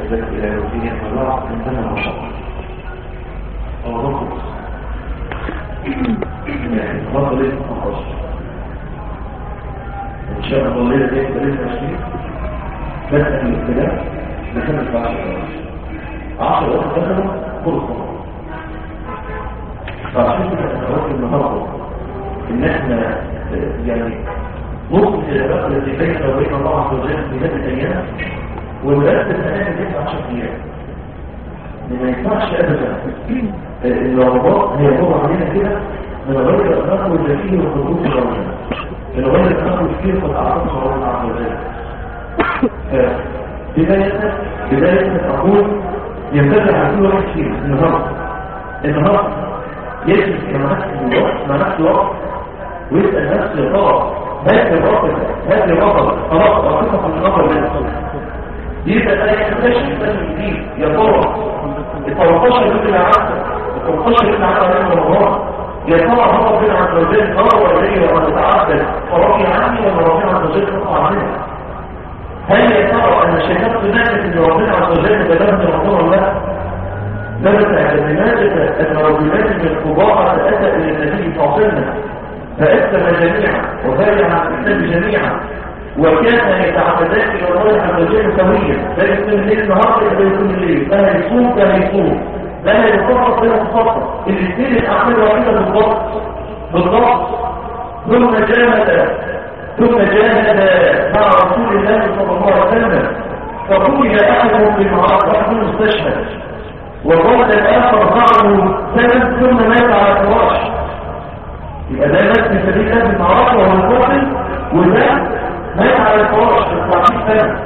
ذلك إلى يومين يحملها عندنا مشاق أو نقص يعني مرة ليه نقص إن شاء الله ليه ليه ليه تشكيل بدأ الابتلاء بسنة عشر عشر وقت دخلوا فرصة فعشان كده أتوقع النهاردة إن إحنا يعني نقطة العلاقة التي بيننا وبين الله عز وجل في هذه الأيام والمرتب الثانية بيبقى 10 أيام ما ينفعش أبدا إن رمضان هي مرة علينا كده من غير الأخلاق والذكية والخطوط الرجل من غير الأخلاق والذكية قد أعطت الله عز وجل بداية بداية أقول ينبغي على كل واحد فينا النهارده النهارده يجب مع نفسه الوقت مع نفسه وقت ويسأل نفسه يا ترى هذه الرقم هذه الرقم خلاص رقمها في النظر لنفسه يبقى ده يكتشف سنة جديد يا ترى ال 13 اللي عدى ال 13 اللي عدى من رمضان يا ترى هو ربنا عز وجل نظر الي وما تتعدل فرضي عني ولا ربنا عز وجل قطع عني هل يا ترى انا شهدت نعمه ان ربنا عز وجل بلغني رمضان ولا لا؟ لمس لماذا ان رجلان من القضاء اتى الى النبي صلى الله عليه وسلم فأسلم جميعا وبايع عن الإسلام جميعا وكان يتعبدان إلى الله عز وجل سويا لا يكون الليل نهار إلا يكون الليل لا يصوم كان يصوم لا يتصرف ولا يتصرف الاثنين الأعمال واحدة بالضبط بالضبط ثم جاهد ثم جاهد مع رسول الله صلى الله عليه وسلم فقتل أحدهم في المعركة واحد مستشهد وقال الآخر معه سنة ثم مات على فراش يبقى ده ناس من سبيل الله بالمعركة وهو القاتل وده مات على الفراش في 40 سنة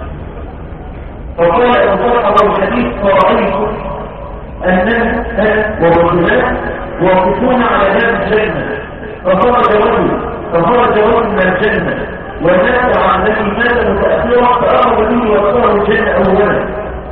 فقال ابو طلحه ابو الحديث فرأيت أننا أنا ورجلان واقفون على باب الجنة فخرج رجل فخرج رجل من الجنة ونزل عن الذي مات متأثرا فأخذ منه وأدخله الجنة أولا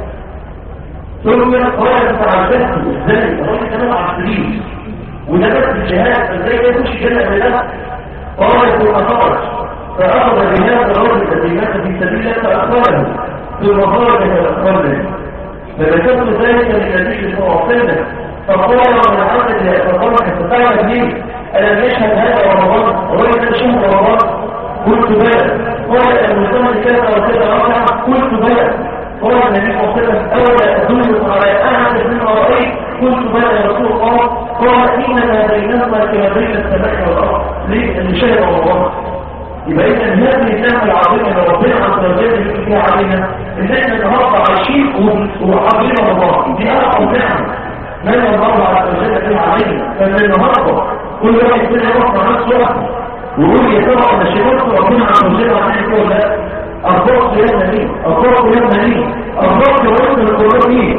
ثم قال تعجبت ازاي الراجل كمان عبدالله وده بس الجهاد ازاي ده يخش الجنة بده قال ثم خرج فأخذ بهذا الرجل الذي مات في سبيل الله فأخرجه ثم خرج فأخرجه فذكرت ذلك للنبي صلى الله عليه وسلم فقال من عدد يتطرق فتعلم ليه ألم يشهد هذا رمضان وليس شهر رمضان قلت بلى قال المسلم كذا وكذا ركع قلت بلى قال النبي صلى الله عليه وسلم أولا أدلك على أحد مما رأيت قلت بلى يا رسول الله قال إنما بينهما كما بين السماء والأرض ليه؟ أن شهر رمضان يبقى إذا هذه النعمة العظيمة اللي ربنا عز وجل يجي فيها علينا إن إحنا النهارده عايشين وحاضرين رمضان دي أعظم نعمة من الله عز وجل فيها علينا فمن النهارده كل واحد فينا يروح مع نفسه وقت ويقول يا ترى أنا شربت ربنا عز وجل علينا ولا لا؟ أخبرت يا نبي أخبرت يا نبي أخبرت وأنت القرآن إيه؟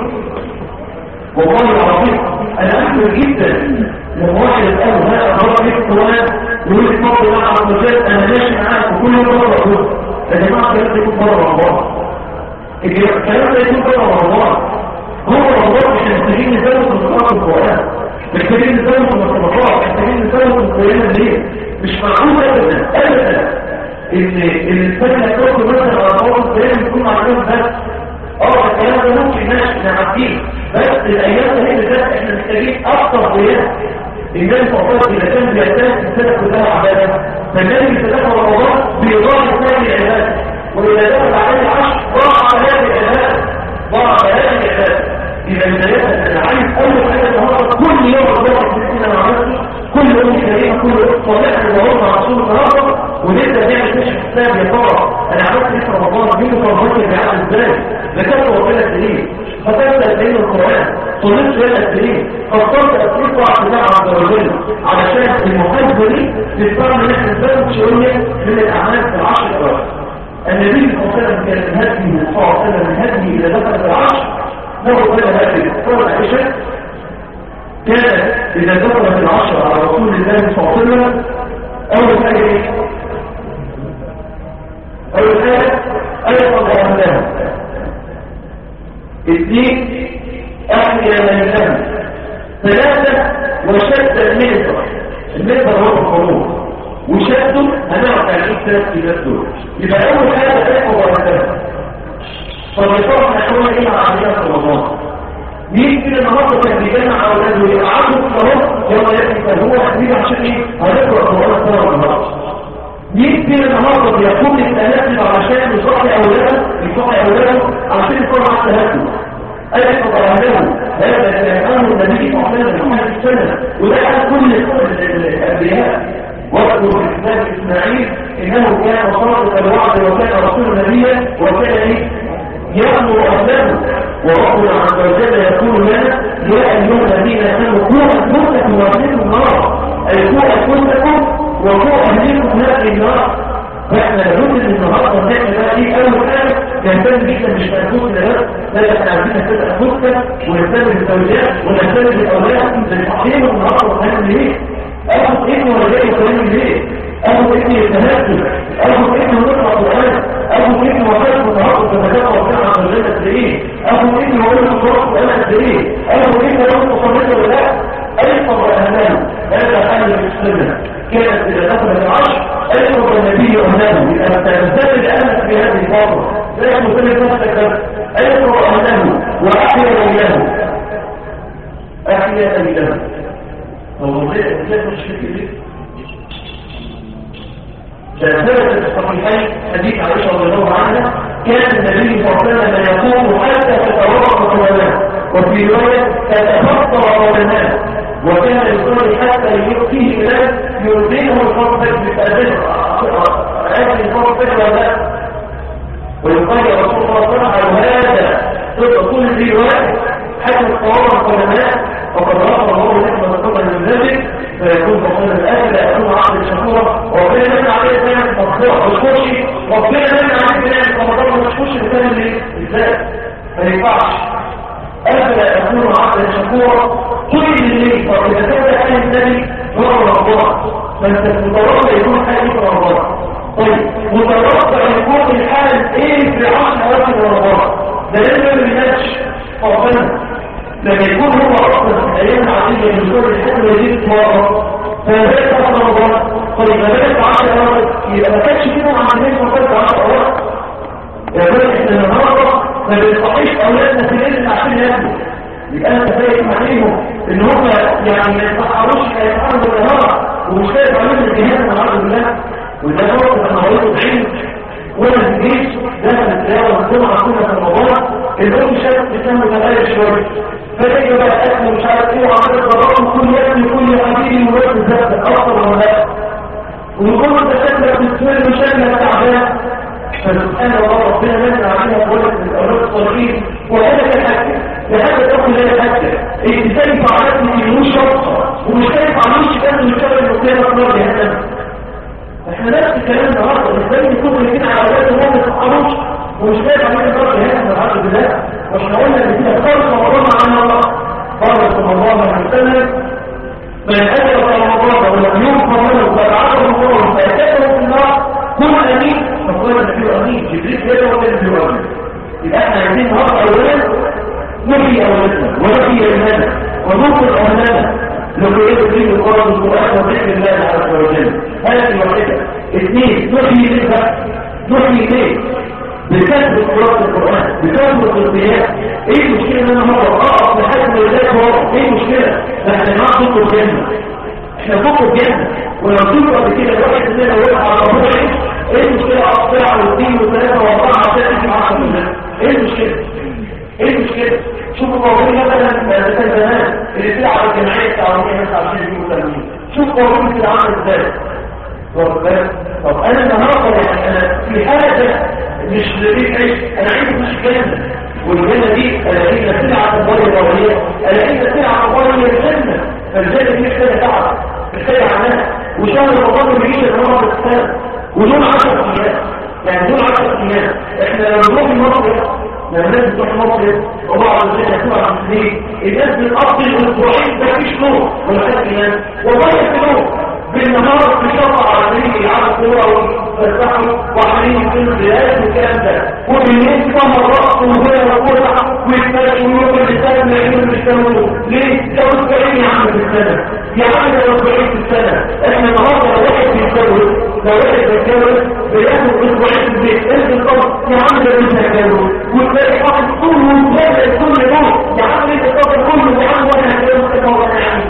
والله العظيم أنا أحمل جدا لما واحد يسأله هذا أخبرت إيه القرآن يقول لي فضل الله عز وجل انا ماشي معاك وكل يوم بره اقول يا جماعه الكلام ده يكون بره رمضان الكلام ده يكون بره رمضان هو رمضان مش محتاجين نزود من قراءه القران محتاجين نزود من الصدقات محتاجين نزود من قيام الليل مش معقول ابدا ابدا ان الانسان يتوقف مثلا على رمضان القيام يكون عندهم بس اه الكلام ده ممكن ماشي نعديه بس الايام اللي بالذات احنا محتاجين اكتر قيام النبي صلى الله عليه وسلم إذا كان بيعتاد السنة كلها عبادة فالنبي في دخل رمضان بيضاعف هذه العبادة وإذا دخل عليه العشر ضاع هذه العبادة ضاع هذه العبادة إذا بداية أنا عايز أول حاجة النهارده كل يوم أضاعف بسنة مع نفسي كل يوم كريمة كل يوم صالحة النهارده مع رسول النهارده ونبدأ نعمل كشف حساب يا ترى أنا عملت إيه في رمضان مين رمضان كان بيعمل إزاي؟ ذكرت ربنا الدليل ختمت الدليل القرآن صليت شوية الدليل فكرت أسليك وعد الله عز وجل علشان المحاسبة دي تستطيع ان احنا نزود شوية من الأعمال في العشر الأواخر النبي صلى الله عليه وسلم كان من هديه صلى الله عليه وسلم من هديه إذا دخل في العشر له كان هديه قال عائشة كان إذا دخل في العشر على رسول الله صلى الله عليه وسلم أول حاجة إيه؟ أول حاجة أيضا بأهلها اثنين أحيا من لهم ثلاثة وشد المنبر المنبر هو الخروج وشده هنعرف عن ايه ثلاث كلمات دول يبقى أول حاجة تحفظ وهدها فالرسول نحن ايه عمليات رمضان مين كده النهارده كان بيجمع اولاده ويقعدوا في الصلاه يوم يأتي هو حبيبي عشان ايه هنقرا القران سوا النهارده مين كده النهارده بيقوم للتناسب علشان يصحي اولاده يصحي اولاده عشان يكون على التهجد أيضا له هذا كان النبي صلى الله عليه وسلم في السنة وده كان كل الأنبياء واذكر في كتاب إسماعيل إنه كان صادق الوعد وكان رسول نبيا وكان إيه؟ يأمر أهله وربنا عز وجل يقول لنا يا أيها الذين آمنوا قوا أنفسكم وأهلكم النار أي قوا أنفسكم وقوا أهلكم نار النار فاحنا لابد ان النهارده نعمل بقى ايه اول حاجه نهتم جدا مش بانفسنا بس لا احنا عايزين نهتم بانفسنا ونهتم بالزوجات ونهتم بالاولاد بنصحيهم النهارده هنعمل ايه؟ اخد ابني ولا جاي يكلمني ليه؟ اخد ابني يتناسب اخد ابني ونقرا قران اخد ابني وفاته النهارده تتجاوز وكان عن الرجال قد ايه؟ اخد ابني واقول له القران قد ايه؟ اخد ابني واقول له صليت ولا لا؟ ايضا واهمال هذا حل السنه كانت اذا دخلت العشر ايضا النبي اهله يبقى تنزل انت في هذه الفتره لا تسلم نفسك ايضا اهله واحيا ليله احيا ليله هو ازاي مش فكره ثبت في الصحيحين حديث عائشه رضي الله عنها كان النبي صلى الله عليه وسلم يقوم حتى تتورط قدماه وفي روايه تتفطر قدماه وكان يصلي حتى يؤتيه الى يرضيه الفرد بتأذيه هذه الفرد ولا ويقال يا رسول الله صلى الله عليه هذا صدق كل ذي واحد حتى الصواب القدماء وقد رفض الله نحن نتقبل من ذلك فيكون فقال الآن لا يكون عبد الشكورة وربنا من عليه ثاني مصدوع وشكوشي ربنا من عليه ثاني رمضان وشكوشي بثاني ليه؟ ازاي؟ ما ينفعش أفلا يكون عبدا شكورا كل الليل وإذا كان حال النبي هو رمضان فأنت متوقع يكون حال رمضان طيب متوقع يكون الحال ايه في عشر أواخر رمضان ده لازم ما بيناتش ربنا لما يكون هو أصلا أيام عادية من دور الحكم يزيد مرة فذلك أصلا رمضان طيب ما بالك عشر أواخر يبقى ما كانش كده مع الناس ما كانش عشر أواخر يا بني احنا النهارده ما بنصحيش اولادنا في الليل عشان ياكلوا يبقى انت فاهم عليهم ان هم يعني ما يتسحروش هيتحروا بالنهار ومش خايف عليهم الجهاز من عرض الله وده نقطه انا قريته بعيد وانا في الجيش دخل الزياره والجمعه كنا في رمضان الام شافت بتعمل مغاير شويه فلاقي بقى اكل مش عارف ايه وعمال الضرائب كل يوم يقول يا حبيبي مرات الزبده اكثر ولا لا ونقول انت شكلك بتسمع شكلك تعبان فسبحان الله ربنا نزل عليها قولة من الأولاد الصالحين وهذا كحاجة لهذا تقول لها حاجة ازاي فعلتني في مش شرطة ومش خايف عليش كان من شر المسلمة نار جهنم احنا نفس الكلام النهارده ازاي نكون الاثنين على اولاد وما بيتحقروش ومش خايف علينا نار جهنم والعياذ بالله واحنا قلنا ان كده فرض رمضان عن الله فرض صلى الله عليه وسلم من اجل رمضان ولم يغفر له فبعثه الله فاتته في النار كل امين فقال النبي امين جبريل كده وكان النبي امين يبقى احنا عايزين نهار اولا نحيي اولادنا ونحيي اولادنا وننقل اولادنا لقيت فيه القرآن القرآن وذكر الله عز وجل هذه الوحيدة اثنين نحيي ليه نحيي ليه بكثرة قراءة القرآن بكثرة القيام ايه المشكلة ان انا مرة اقف لحد ما يلاقي ورا ايه المشكلة احنا ما ضد الجنة احنا ضد الجنة ولو تقول قبل كده الواحد مننا وقع على ربعي ايه المشكلة اقطع واثنين وثلاثة واربعة عشان تجيب عشرة منها ايه المشكلة ايه المشكلة شوفوا قوانين مثلا مثلا زمان اللي بتلعب الجمعية التعاونية مثلا عشان يجيبوا تنمية شوف قوانين بتتعامل ازاي واخد بالك طب انا النهارده يعني انا في حاجه مش لديك عيش انا عايز مش جنه والجنه دي الاقيها سلعه الله الاوليه الاقيها سلعه الله الجنه فالجنه دي محتاجه تعب محتاجه عناء وشهر رمضان بيجي المره في السنه ودول 10 ايام يعني دول 10 ايام احنا لو نروح المصرف لما الناس بتروح مصرف وبعض الناس هتوع عن سنين الناس بتقضي الاسبوعين ده مفيش نوم ولا ثلاث ايام والله في نوم بالنهار بيشرع على طريق يلعبوا كوره ويفتحوا وعمالين يكونوا الرياض والكلام ده وبالليل كم الرقص وهي وقوة ويتمشوا ويوم الإنسان ما يجيبوا بيشتغلوا ليه؟ ده 40 يا عم في السنة يا عم ده 40 في السنة احنا النهارده لو واحد بيتجوز لو واحد بيتجوز بياخد اسبوعين في البيت انت القمر يا عم ده مش هيتجوز تلاقي حاطط كله وزاد كل موت يا عم انت تاخد كله يا عم وانا هكلمك كده وانا يعني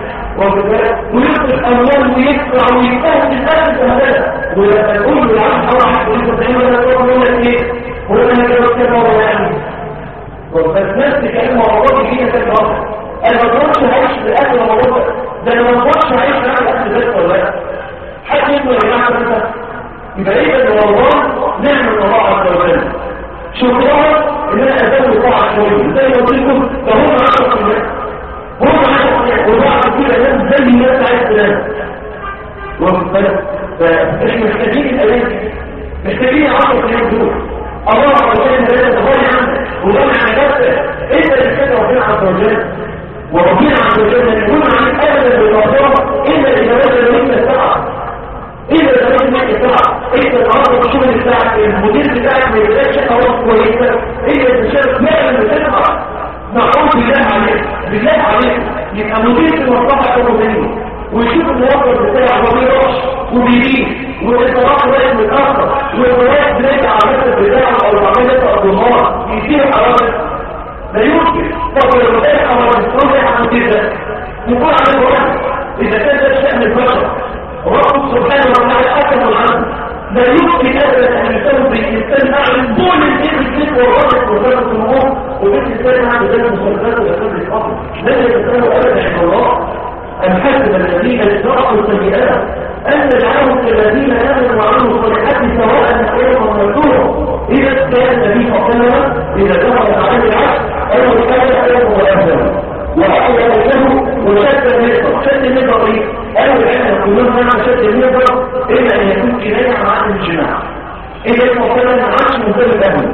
ويصرف اموال ويدفع ويجتهد يستهدف هذا ولما تقول له يا عم حرام تقول له تعمل انا تقول له ايه هو انا كده كده وانا يعني بس نفس كلمه والله هي كده انا ما اقدرش اعيش في الاكل الموضوع ده انا ما اقدرش اعيش مع الاكل بس ولا لا حد يقول يا جماعه كده يبقى اذا والله نعم الله عز وجل شكرا ان انا ازود طاعه شويه زي ما قلت لكم فهم 10% هم 10% وبعض كل الناس زي ما انت عايز تنام واخد بالك فاحنا محتاجين الايام دي محتاجين 10 ايام دول الله عز وجل لا يتغير عنك وده معنى نفسك انت اللي كده ربنا عز وجل وربنا عز وجل لن يكون عليك ابدا بالموضوع الا اذا وجد منك الساعه اذا وجد منك الساعه انت النهارده الشغل بتاعك المدير بتاعك ما يبقاش خلاص كويسه الا اذا شاف فعلا بتسمع نعوذ بالله عليك بالله عليك يبقى مدير في المصلحه الحكوميه ويشوف الموظف بتاعه وما بيروحش وبيجيب والإطلاق واقف متأخر والرواية بنرجع على المكتب بتاعه أو العملية تقضي النهار يصير حرارة لا يمكن طب لو كان حرارة الصوت عن كده يكون على الوقت إذا كان ده شأن البشر رب سبحانه وتعالى حكم عنه لا يمكن أبدا أن يسوي بالإنسان أعلم طول الإنسان الكلمة والرب وزارة الأمور وبالإنسان عنده ذلك مسلسلات ويسوي الأمر لا يتساوي أبدا عند الله أم حسب الذين اشتركوا السيئات أن نجعلهم كالذين آمنوا وعملوا الصالحات سواء نحيهم ومردوهم إذا كان النبي صلى الله عليه وسلم إذا دخل عليه العبد أول حاجة خيره وأهله وأحيا له وشد النظر شد النظر إيه؟ أول حاجة كلهم معنى شد النظر إلا أن يكون كناية عن الجماع إذا المعتمد ما عادش مدرب أهله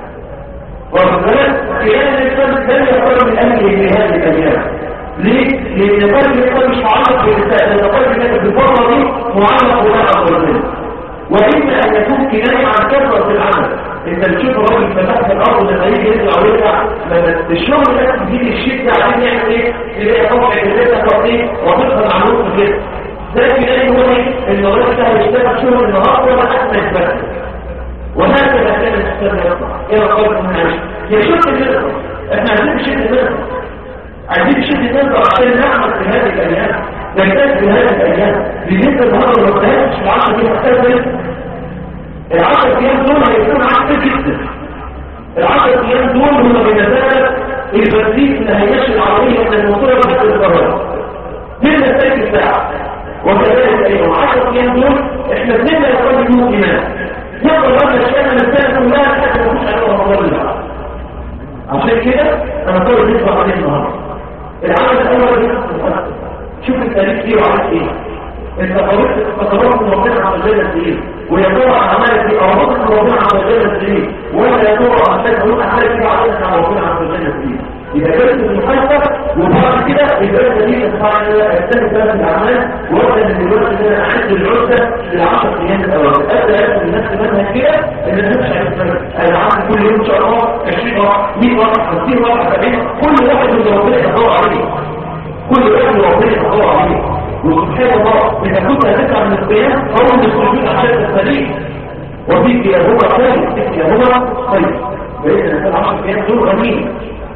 وبالذات كلام الإنسان لن يقر من أهله في هذه الأيام ليه؟ لأن قلب الإنسان مش معلق بالإنسان لأن قلب الإنسان بالفترة دي معلق بالله عز وجل وإما أن يكون كناية عن كثرة العمل أنت بتشوف الراجل فتح في الأرض لما يجي يطلع ويرجع لما الشغل ده تجيب الشدة عايز يعمل إيه؟ تلاقي طبع كده تقطيع وتدخل على نص كده ده كناية هو إيه؟ إن الراجل ده هيشتغل شغل النهارده ولا حتى يتبدل وهكذا كان الإنسان يطلع إلى قلب المعيش يشد النظر إحنا عايزين نشد النظر عايزين نشد النظر عشان نعمل في هذه الأيام نجتاز في هذه الأيام بالنسبة النهارده ما تهاجمش في العشر دي محتاج العشر أيام دول هيكون عكس جدا العشر أيام دول هم بمثابة البنزين اللي هيمشي العربية من الموتور لحد القرار من نتائج الساعة وكذلك أيضا 10 أيام دول إحنا بنبدأ يقول لهم إيمان يقول لنا الشيء من السنة كلها حتى ما فيش عليها رمضان الله عشان كده أنا طول نسبة عليه النهارده العمل الأول شوف التاريخ فيه وعمل إيه انت قررت تقررت من ربنا عز وجل ايه ويا ترى عملت ايه قررت من ربنا عز وجل ايه ولا يا ترى عملت تقول عملت ايه بعدين عن ربنا عز وجل ايه اذا كانت المحاسبه وبعد كده الجلسه دي سبحان الله الثاني ثلاث الاعمال وقت ان دلوقتي ان انا اعد العده للعشر ايام الاوائل ابدا اخد لنفسي منهج كده ان انا مش عارف انا عامل كل يوم ان شاء الله 20 واحد 100 واحد 50 واحد 70 كل واحد اللي ربنا يدور عليه كل واحد ربنا يدور عليه وسبحان الله إذا كنت هتدفع من القيام فهو من السجود عشان السليم وفيك يا هو خير فيك يا هو خير بإذن الإنسان عشر أيام دول غنيمة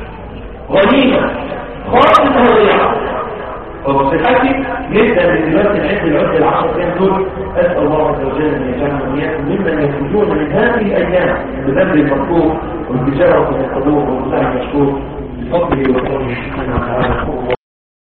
غنيمة خاصة هوية وبصحتي نبدأ من دلوقتي نعد العد العشر أيام دول أسأل الله عز وجل أن يجعلنا وإياكم ممن يخرجون من هذه الأيام بذنب المطلوب والتجارة والقدور والله المشكور بفضله وفضله سبحانه وتعالى